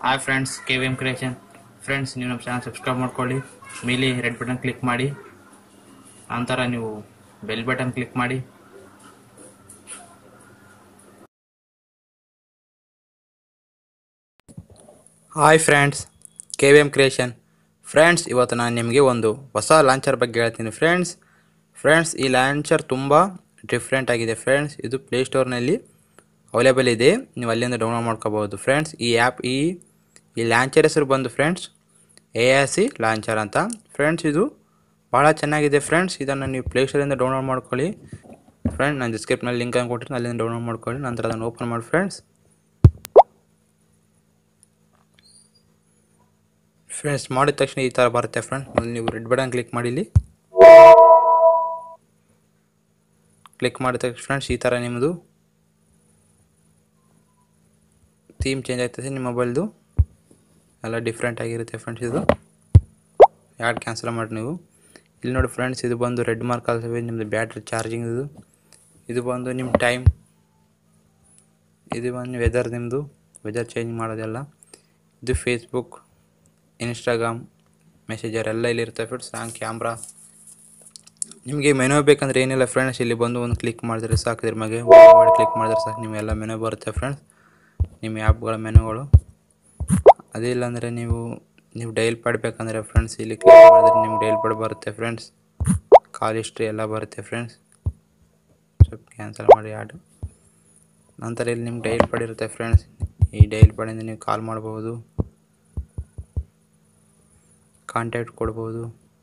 Hi friends K V M creation friends ನೀವು ನಮ್ಮ channel subscribe ಮಾಡ್ಕೊಳ್ಳಿ ಮೇಲೆ ರೆಡ್ ಬಟನ್ ಕ್ಲಿಕ್ ಮಾಡಿ ನಂತರ ನೀವು ಬೆಲ್ ಬಟನ್ ಕ್ಲಿಕ್ ಮಾಡಿ hi friends K V M creation friends ಇವತ್ತು ನಾನು ನಿಮಗೆ ಒಂದು ಹೊಸ ಲಾಂಚರ್ ಬಗ್ಗೆ ಹೇಳ್ತೀನಿ ಫ್ರೆಂಡ್ಸ್ ಫ್ರೆಂಡ್ಸ್ ಈ ಲಾಂಚರ್ ತುಂಬ ಡಿಫ್ರೆಂಟ್ ಆಗಿದೆ ಫ್ರೆಂಡ್ಸ್ ಇದು ಪ್ಲೇಸ್ಟೋರ್ನಲ್ಲಿ ಅವೈಲೇಬಲ್ ಇದೆ ನೀವು ಅಲ್ಲಿಂದ ಡೌನ್ಲೋಡ್ ಮಾಡ್ಕೋಬೋದು ಫ್ರೆಂಡ್ಸ್ ಈ ಆ್ಯಪ್ ಈ ಈ ಲಾಂಚರ್ ಹೆಸರು ಬಂದು friends A R C launcher ಅಂತ ಫ್ರೆಂಡ್ಸ್ ಇದು ಭಾಳ ಚೆನ್ನಾಗಿದೆ ಫ್ರೆಂಡ್ಸ್ ಇದನ್ನು ನೀವು ಪ್ಲೇಸ್ಟೋರಿಂದ ಡೌನ್ಲೋಡ್ ಮಾಡ್ಕೊಳ್ಳಿ ಫ್ರೆಂಡ್ ನಾನು ಡಿಸ್ಕ್ರಿಪ್ನಲ್ಲಿ ಲಿಂಕ್ ಕೊಟ್ಟಿರ್ತೀನಿ ಅಲ್ಲಿಂದ ಡೌನ್ಲೋಡ್ ಮಾಡ್ಕೊಳ್ಳಿ ನಂತರ ಅದನ್ನು ಓಪನ್ ಮಾಡಿ ಫ್ರೆಂಡ್ಸ್ ಫ್ರೆಂಡ್ಸ್ ಮಾಡಿದ ತಕ್ಷಣ ಈ ಥರ ಬರುತ್ತೆ ಫ್ರೆಂಡ್ ನೀವು ರೆಡ್ ಬಟನ್ ಕ್ಲಿಕ್ ಮಾಡಿ ಇಲ್ಲಿ ಕ್ಲಿಕ್ ಮಾಡಿದ ತಕ್ಷಣ ಫ್ರೆಂಡ್ಸ್ ಈ ಥರ ನಿಮ್ಮದು ಥೀಮ್ ಚೇಂಜ್ ಆಗ್ತದೆ ನಿಮ್ಮ ಮೊಬೈಲ್ದು ಎಲ್ಲ ಡಿಫ್ರೆಂಟ್ ಆಗಿರುತ್ತೆ ಫ್ರೆಂಡ್ಸ್ ಇದು ಯಾಡ್ ಕ್ಯಾನ್ಸಲ್ ಮಾಡಿ ನೀವು ಇಲ್ಲಿ ನೋಡಿ ಫ್ರೆಂಡ್ಸ್ ಇದು ಬಂದು ರೆಡ್ ಮಾರ್ಕ್ ಆಗ್ತವೆ ನಿಮ್ಮದು ಬ್ಯಾಟ್ರಿ ಚಾರ್ಜಿಂಗ್ ಇದು ಇದು ಬಂದು ನಿಮ್ಮ ಟೈಮ್ ಇದು ಬಂದು ವೆದರ್ ನಿಮ್ಮದು ವೆದರ್ ಚೇಂಜ್ ಮಾಡೋದೆಲ್ಲ ಇದು ಫೇಸ್ಬುಕ್ ಇನ್ಸ್ಟಾಗ್ರಾಮ್ ಮೆಸೇಜರ್ ಎಲ್ಲ ಇಲ್ಲಿ ಇರುತ್ತೆ ಫ್ರೆಂಡ್ಸ್ ಸಾಂಗ್ ಕ್ಯಾಮ್ರಾ ನಿಮಗೆ ಮೆನು ಬೇಕಂದ್ರೆ ಏನಿಲ್ಲ ಫ್ರೆಂಡ್ಸ್ ಇಲ್ಲಿ ಬಂದು ಒಂದು ಕ್ಲಿಕ್ ಮಾಡಿದ್ರೆ ಸಾಕು ಇದ್ರ ಮೇಲೆ ಮಾಡಿ ಕ್ಲಿಕ್ ಮಾಡಿದ್ರೆ ಸಾಕು ನಿಮ್ಮೆಲ್ಲ ಮೆನು ಬರುತ್ತೆ ಫ್ರೆಂಡ್ಸ್ ನಿಮ್ಮ ಆ್ಯಪ್ಗಳ ಮೆನುಗಳು ಅದೇ ಇಲ್ಲಾಂದರೆ ನೀವು ನೀವು ಡೈಲ್ ಪ್ಯಾಡ್ ಬೇಕಂದರೆ ಫ್ರೆಂಡ್ಸ್ ಇಲ್ಲಿ ಕ್ಲಿಕ್ ಮಾಡಿದ್ರೆ ನಿಮ್ಗೆ ಡೈಲ್ ಪ್ಯಾಡ್ ಬರುತ್ತೆ ಫ್ರೆಂಡ್ಸ್ ಕಾಲ್ ಹಿಸ್ಟ್ರಿ ಎಲ್ಲ ಬರುತ್ತೆ ಫ್ರೆಂಡ್ಸ್ ಸ್ವಲ್ಪ ಕ್ಯಾನ್ಸಲ್ ಮಾಡಿ ಆಡು ನಂತರ ಇಲ್ಲಿ ನಿಮ್ಗೆ ಡೈಲ್ ಪ್ಯಾಡ್ ಇರುತ್ತೆ ಫ್ರೆಂಡ್ಸ್ ಈ ಡೈಲ್ ಪ್ಯಾಡಿಂದ ನೀವು ಕಾಲ್ ಮಾಡ್ಬೋದು ಕಾಂಟ್ಯಾಕ್ಟ್ ಕೊಡ್ಬೋದು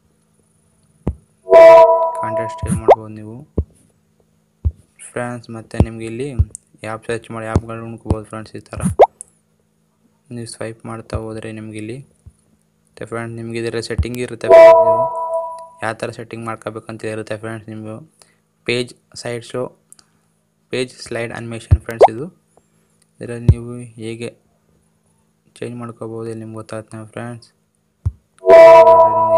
ಕಾಂಟ್ಯಾಕ್ಟ್ ಶೇರ್ ಮಾಡ್ಬೋದು ನೀವು ಫ್ರೆಂಡ್ಸ್ ಮತ್ತು ನಿಮ್ಗೆ ಇಲ್ಲಿ ಆ್ಯಪ್ ಸರ್ಚ್ ಮಾಡಿ ಆ್ಯಪ್ಗಳು ಹುಡ್ಕೋಬೋದು ಫ್ರೆಂಡ್ಸ್ ಈ ಥರ ನೀವು ಸ್ವೈಪ್ ಮಾಡ್ತಾ ಹೋದರೆ ನಿಮ್ಗೆ ಇಲ್ಲಿ ಮತ್ತು ಫ್ರೆಂಡ್ಸ್ ನಿಮ್ಗೆ ಇದರಲ್ಲಿ ಸೆಟ್ಟಿಂಗ್ ಇರುತ್ತೆ ಫ್ರೆಂಡ್ಸ್ ನೀವು ಯಾವ ಥರ ಸೆಟ್ಟಿಂಗ್ ಮಾಡ್ಕೋಬೇಕಂತ ಇರುತ್ತೆ ಫ್ರೆಂಡ್ಸ್ ನೀವು page side show page slide animation friends ಇದು ಇದರಲ್ಲಿ ನೀವು ಹೇಗೆ ಚೇಂಜ್ ಮಾಡ್ಕೋಬೋದು ಇಲ್ಲಿ ನಿಮ್ಗೆ ಗೊತ್ತಾಗುತ್ತೆ ನಾವು ಫ್ರೆಂಡ್ಸ್ ನಿಮಗೆ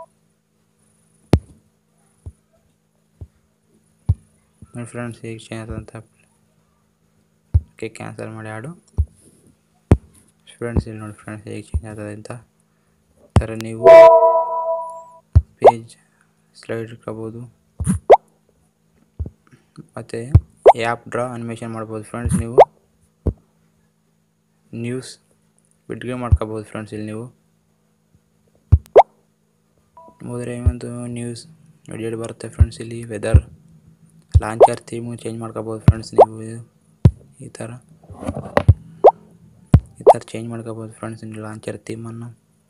ನೋಡಿ ಫ್ರೆಂಡ್ಸ್ ಹೇಗೆ ಚೇಂಜ್ ಅಂತ ಓಕೆ ಕ್ಯಾನ್ಸಲ್ ಮಾಡಿ ಆಡು ಫ್ರೆಂಡ್ಸ್ ಇಲ್ಲಿ ನೋಡಿ ಫ್ರೆಂಡ್ಸ್ ಹೇಗೆ ಚೇಂಜ್ ಆಗ್ತದೆ ಅಂತ ಈ ಥರ ನೀವು ಪೇಜ್ ಸ್ಲೈಡ್ ಇಟ್ಕೋಬೋದು ಮತ್ತು ಆ್ಯಪ್ ಡ್ರಾ ಅನಿಮೇಷನ್ ಮಾಡ್ಬೋದು ಫ್ರೆಂಡ್ಸ್ ನೀವು ನ್ಯೂಸ್ ಬಿಡ್ಗೆ ಮಾಡ್ಕೋಬೋದು ಫ್ರೆಂಡ್ಸ್ ಇಲ್ಲಿ ನೀವು ಹೋದರೆ ಒಂದು ನ್ಯೂಸ್ ಎಡಿಟ್ ಬರುತ್ತೆ ಫ್ರೆಂಡ್ಸ್ ಇಲ್ಲಿ ವೆದರ್ ಲಾಂಚರ್ ಥೀಮು ಚೇಂಜ್ ಮಾಡ್ಕೋಬೋದು ಫ್ರೆಂಡ್ಸ್ ನೀವು ಇದು ಈ ಥರ ಈ ಥರ ಚೇಂಜ್ ಮಾಡ್ಕೋಬೋದು ಫ್ರೆಂಡ್ಸ್ ನೀವು ಲಾಂಚರ್ ಥೀಮನ್ನು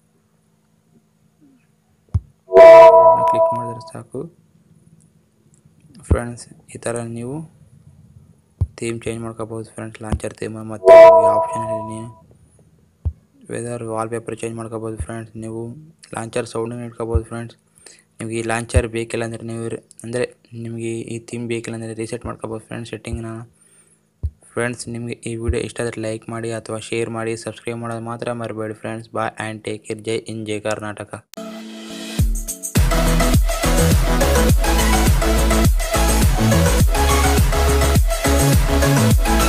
ಕ್ಲಿಕ್ ಮಾಡಿದ್ರೆ ಸಾಕು ಫ್ರೆಂಡ್ಸ್ ಈ ಥರ ನೀವು ಥೀಮ್ ಚೇಂಜ್ ಮಾಡ್ಕೋಬೋದು ಫ್ರೆಂಡ್ಸ್ ಲಾಂಚರ್ ಥೀಮ್ ಮತ್ತು ಆಪ್ಷನಲ್ಲಿ ನೀವು ವೆದರ್ ವಾಲ್ಪೇಪರ್ ಚೇಂಜ್ ಮಾಡ್ಕೋಬೋದು ಫ್ರೆಂಡ್ಸ್ ನೀವು ಲಾಂಚರ್ ಸೌಂಡನ್ನು ಇಟ್ಕೋಬೋದು ಫ್ರೆಂಡ್ಸ್ ನಿಮಗೆ ಈ ಲಾಂಚರ್ ಬೇಕಿಲ್ಲ ಅಂದರೆ ನೀವು ಅಂದರೆ ನಿಮಗೆ ಈ ಥೀಮ್ ಬೇಕಿಲ್ಲ ಅಂದರೆ ರೀಸೆಟ್ ಮಾಡ್ಕೋಬೋದು ಫ್ರೆಂಡ್ಸ್ ಸೆಟ್ಟಿಂಗ್ನ ಫ್ರೆಂಡ್ಸ್ ನಿಮಗೆ ಈ ವಿಡಿಯೋ ಇಷ್ಟ ಆದರೆ ಲೈಕ್ ಮಾಡಿ ಅಥವಾ ಶೇರ್ ಮಾಡಿ ಸಬ್ಸ್ಕ್ರೈಬ್ ಮಾಡೋದು ಮಾತ್ರ ಮರಿಬೇಡಿ friends bye and take care ಜೈ ಇನ್ ಜೈ ಕರ್ನಾಟಕ Thank you.